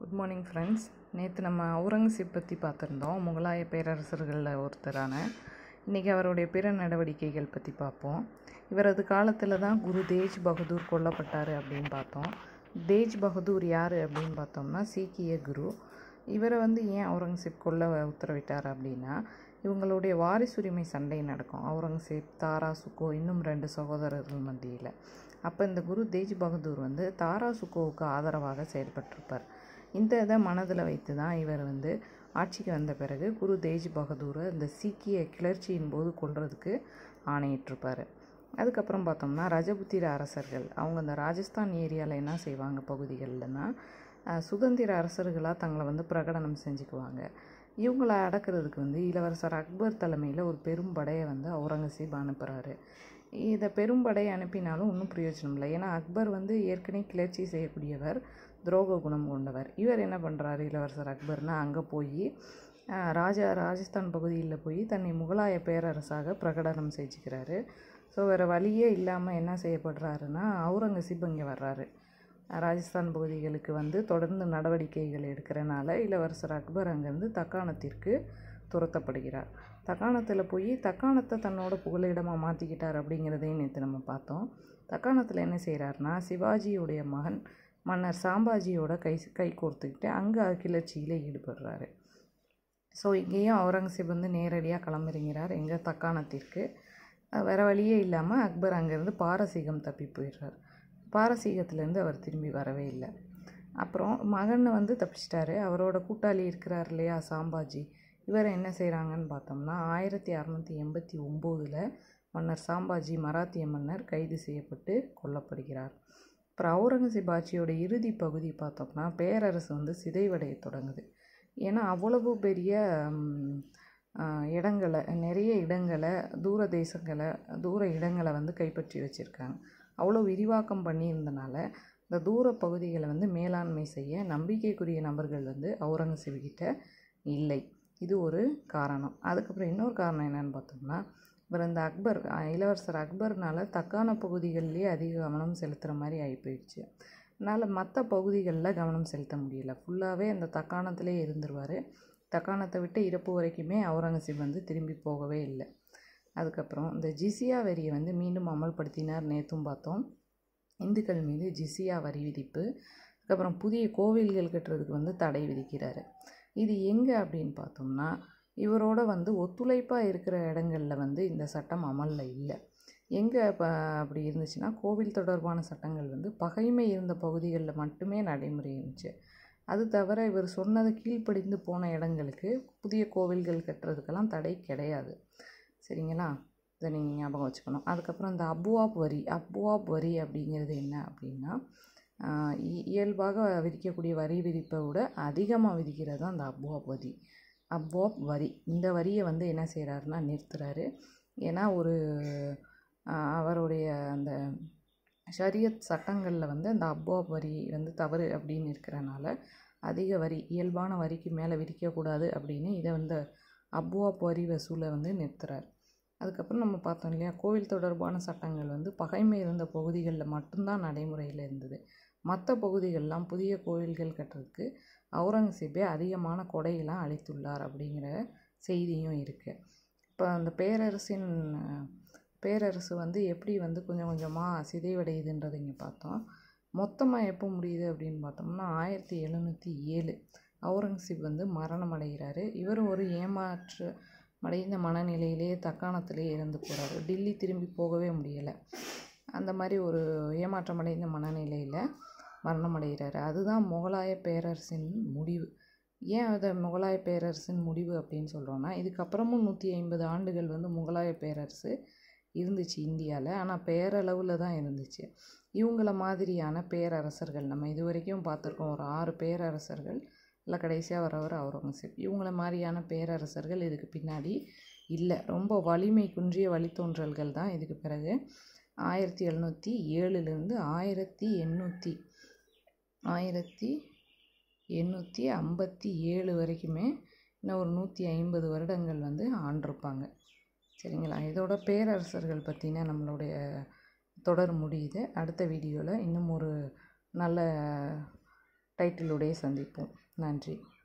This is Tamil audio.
குட் மார்னிங் ஃப்ரெண்ட்ஸ் நேற்று நம்ம அவுரங்கசீப் பற்றி பார்த்துருந்தோம் முகலாய பேரரசர்களில் ஒருத்தரான இன்றைக்கி அவருடைய பிற நடவடிக்கைகள் பற்றி பார்ப்போம் இவரது காலத்தில் தான் குரு தேஜ் பகதூர் கொல்லப்பட்டார் அப்படின்னு பார்த்தோம் தேஜ் பகதூர் யார் அப்படின்னு பார்த்தோம்னா சீக்கிய குரு இவரை வந்து ஏன் அவுரங்கசீப் கொல்ல உத்தரவிட்டார் அப்படின்னா இவங்களுடைய வாரிசுரிமை சண்டை நடக்கும் அவுரங்கசீப் தாரா சுக்கோ இன்னும் ரெண்டு சகோதரர்கள் மத்தியில் அப்போ இந்த குரு தேஜ் பகதூர் வந்து தாரா சுக்கோவுக்கு ஆதரவாக செயல்பட்டிருப்பார் இந்த இதை மனதில் வைத்து தான் இவர் வந்து ஆட்சிக்கு வந்த பிறகு குரு தேஜ் பகதூரை இந்த சீக்கிய கிளர்ச்சியின் போது கொல்றதுக்கு ஆணையிட்டிருப்பார் அதுக்கப்புறம் பார்த்தோம்னா ரஜபுத்திர அரசர்கள் அவங்க இந்த ராஜஸ்தான் ஏரியாவில் என்ன செய்வாங்க பகுதிகள்லனா அஹ், சுதந்திர அரசர்களாக தங்களை வந்து பிரகடனம் செஞ்சுக்குவாங்க இவங்களை அடக்கிறதுக்கு வந்து இளவரசர் அக்பர் தலைமையில் ஒரு பெரும் படையை வந்து அவுரங்கசீப் அனுப்புகிறாரு இதை பெரும்படை அனுப்பினாலும் ஒன்றும் பிரயோஜனம் இல்லை ஏன்னா அக்பர் வந்து ஏற்கனவே கிளர்ச்சி செய்யக்கூடியவர் துரோக குணம் கொண்டவர் இவர் என்ன பண்ணுறாரு இளவரசர் அக்பர்னா அங்கே போய் ராஜா ராஜஸ்தான் பகுதியில் போய் தன்னை முகலாய பேரரசாக பிரகடனம் செஞ்சுக்கிறாரு ஸோ வேறு வழியே இல்லாமல் என்ன செய்யப்படுறாருன்னா அவுரங்கசீப் இங்கே வர்றாரு ராஜஸ்தான் பகுதிகளுக்கு வந்து தொடர்ந்து நடவடிக்கைகள் எடுக்கிறனால இளவரசர் அக்பர் அங்கேருந்து தக்காணத்திற்கு துரத்தப்படுகிறார் தக்காணத்தில் போய் தக்காணத்தை தன்னோட புகலிடமாக மாற்றிக்கிட்டார் அப்படிங்கிறதையும் நேற்று நம்ம பார்த்தோம் தக்காணத்தில் என்ன செய்கிறாருன்னா சிவாஜியுடைய மகன் மன்னர் சாம்பாஜியோட கை கை கோர்த்துக்கிட்டு அங்கே கிளர்ச்சியில் ஈடுபடுறாரு ஸோ இங்கேயும் அவுரங்கசீப் வந்து நேரடியாக கிளம்புறீங்கிறார் எங்கள் தக்காணத்திற்கு அஹ் வேற வழியே இல்லாமல் அக்பர் அங்கேருந்து பாரசீகம் தப்பி போயிடுறார் பாரசீகத்துலேருந்து அவர் திரும்பி வரவே இல்லை அப்புறம் மகன் வந்து தப்பிச்சிட்டாரு அவரோட கூட்டாளி இருக்கிறார் இல்லையா சாம்பாஜி இவர் என்ன செய்கிறாங்கன்னு பார்த்தோம்னா ஆயிரத்தி அறநூற்றி எண்பத்தி ஒம்போதில் மன்னர் சாம்பாஜி மராத்திய மன்னர் கைது செய்யப்பட்டு கொல்லப்படுகிறார் அப்புறம் அவுரங்கசீப் ஆட்சியோட இறுதி பகுதி பார்த்தோம்னா பேரரசு வந்து சிதைவடைய தொடங்குது ஏன்னா அவ்வளவு பெரிய ம், ஆ, இடங்களை நிறைய இடங்களை தூர தேசங்களை தூர இடங்களை வந்து கைப்பற்றி வச்சுருக்காங்க அவ்வளோ விரிவாக்கம் பண்ணியிருந்தனால இந்த தூர பகுதிகளை வந்து மேலாண்மை செய்ய நம்பிக்கைக்குரிய நபர்கள் வந்து அவுரங்கசீப் கிட்ட இல்லை இது ஒரு காரணம் அதுக்கப்புறம் இன்னொரு காரணம் என்னன்னு பார்த்தோம்னா இவர் இந்த அக்பர் அ, இளவரசர் அக்பர்னால தக்கான பகுதிகள்லேயே அதிக கவனம் செலுத்துகிற மாதிரி ஆகி போயிடுச்சு அதனால் மற்ற பகுதிகளில் கவனம் செலுத்த முடியல ஃபுல்லாகவே அந்த தக்காணத்திலே இருந்துருவார் தக்காணத்தை விட்டு இறப்பு வரைக்குமே அவுரங்கசீப் வந்து திரும்பி போகவே இல்லை அதுக்கப்புறம் இந்த ஜிசியா வரியை வந்து மீண்டும் அமல்படுத்தினார் நேற்றும் பார்த்தோம் இந்துக்கள் மீது ஜிசியா வரி விதிப்பு அதுக்கப்புறம் புதிய கோவில்கள் கட்டுறதுக்கு வந்து தடை விதிக்கிறாரு இது எங்கே அப்படின்னு பார்த்தோம்னா இவரோட வந்து ஒத்துழைப்பாக இருக்கிற இடங்களில் வந்து இந்த சட்டம் அமலில் இல்லை எங்கே இப்போ அப்படி இருந்துச்சுன்னா கோவில் தொடர்பான சட்டங்கள் வந்து பகைமை இருந்த பகுதிகளில் மட்டுமே நடைமுறை இருந்துச்சு அது தவிர இவர் சொன்னதை கீழ்ப்படிந்து போன இடங்களுக்கு புதிய கோவில்கள் கட்டுறதுக்கெல்லாம் தடை கிடையாது சரிங்களா இதை நீங்கள் ஞாபகம் வச்சுக்கணும் அதுக்கப்புறம் இந்த அபுவாப் வரி அபுவாப் வரி அப்படிங்கிறது என்ன அப்படின்னா ஆஹ் இ- இயல்பாக விதிக்கக்கூடிய வரி விதிப்பை விட அதிகமாக விதிக்கிறது தான் அந்த அபுவாப் வரி அபுவாப் வரி இந்த வரியை வந்து என்ன செய்கிறாருன்னா நிறுத்துறாரு ஏன்னா ஒரு ஆஹ் அவருடைய அந்த ஷரியத் சட்டங்களில் வந்து அந்த அப்வாப் வரி வந்து தவறு அப்படின்னு இருக்கிறனால அதிக வரி இயல்பான வரிக்கு மேலே விதிக்கக்கூடாது அப்படின்னு இதை வந்து அப்வாப் வரி வசூலை வந்து நிறுத்துறார் அதுக்கப்புறம் நம்ம பார்த்தோம் இல்லையா கோவில் தொடர்பான சட்டங்கள் வந்து பகைமை இருந்த பகுதிகளில் மட்டும்தான் நடைமுறையில் இருந்தது மற்ற பகுதிகளெலாம் புதிய கோவில்கள் கட்டுறதுக்கு அவுரங்கசீப்பே அதிகமான கொடையெல்லாம் அளித்துள்ளார் அப்படிங்கிற செய்தியும் இருக்குது இப்போ அந்த பேரரசின் அஹ், பேரரசு வந்து எப்படி வந்து கொஞ்சம் கொஞ்சமாக சிதைவடையுதுன்றதை இங்கே பார்த்தோம் மொத்தமாக எப்போ முடியுது அப்படின்னு பார்த்தோம்னா ஆயிரத்தி எழுநூற்றி ஏழு அவுரங்கசீப் வந்து மரணம் அடைகிறாரு இவரும் ஒரு ஏமாற்று அடைந்த மனநிலையிலே தக்காணத்திலே இறந்து போகிறாரு டில்லி திரும்பி போகவே முடியலை அந்த மாதிரி ஒரு ஏமாற்றம் அடைந்த மனநிலையில் மரணம் அடைகிறாரு அதுதான் முகலாய பேரரசின் முடிவு ஏன் அதை முகலாய பேரரசின் முடிவு அப்படின்னு சொல்கிறோன்னா இதுக்கப்புறமும் நூற்றி ஐம்பது ஆண்டுகள் வந்து முகலாய பேரரசு இருந்துச்சு இந்தியாவில் ஆனால் பேரளவில் தான் இருந்துச்சு இவங்கள மாதிரியான பேரரசர்கள் நம்ம இது வரைக்கும் பார்த்துருக்கோம் ஒரு ஆறு பேரரசர்கள் இல்லை கடைசியாக வரவர் அவுரங்கசீப் இவங்கள மாதிரியான பேரரசர்கள் இதுக்கு பின்னாடி இல்லை ரொம்ப வலிமை குன்றிய வழித்தோன்றல்கள் தான் இதுக்கு பிறகு ஆயிரத்தி எழுநூற்றி ஏழுலேருந்து ஆயிரத்தி எண்ணூற்றி ஆயிரத்தி எண்ணூற்றி ஐம்பத்தி ஏழு வரைக்குமே இன்னும் ஒரு நூற்றி ஐம்பது வருடங்கள் வந்து ஆண்டிருப்பாங்க சரிங்களா இதோட பேரரசர்கள் பற்றின நம்மளுடைய தொடர் முடியுது அடுத்த வீடியோவில் இன்னும் ஒரு நல்ல டைட்டிலுடைய சந்திப்போம் நன்றி